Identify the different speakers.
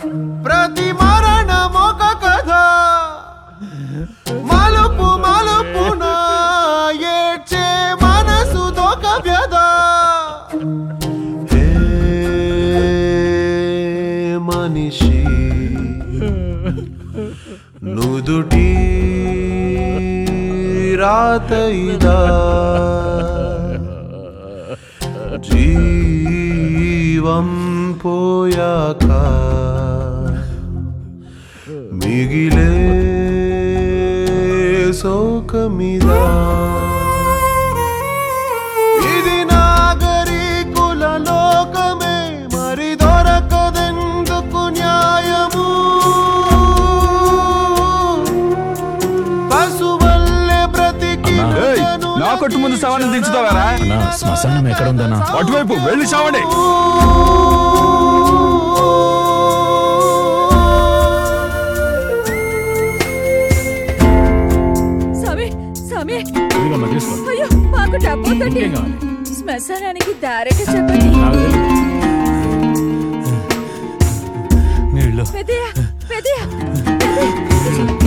Speaker 1: ప్రతి మరణమొక కథ మలుపు మలుపున ఏడ్చే మనసు దొక వ్యధ హే మనిషి నుదుటి రాత ఇదా జీవం పోయాక మిగిలే శోకమిదా ఇది నాగరికుల లోకమే మరి దొరకదెందుకు న్యాయము పశువల్లే బ్రతికి
Speaker 2: ఏయ్, నా కొట్టు ముందు శవాన్ని దించుతావారా
Speaker 3: అన్నా శ్మశానం ఎక్కడ ఉందన్నా
Speaker 2: అటువైపు వెళ్ళి చావండి
Speaker 4: స్వామి స్వామి
Speaker 3: ఇదిగోమ్మా, తీసుకో
Speaker 4: అయ్యో మాకు డబ్బు తోటి
Speaker 3: ఇంకేం కావాలి?
Speaker 4: శ్మశానానికి దారేట చెప్పండి
Speaker 3: నాకు తెలుసు. నీళ్ళు
Speaker 4: పెద్దయ్య పెద్దయ్య పెద్దయ్య.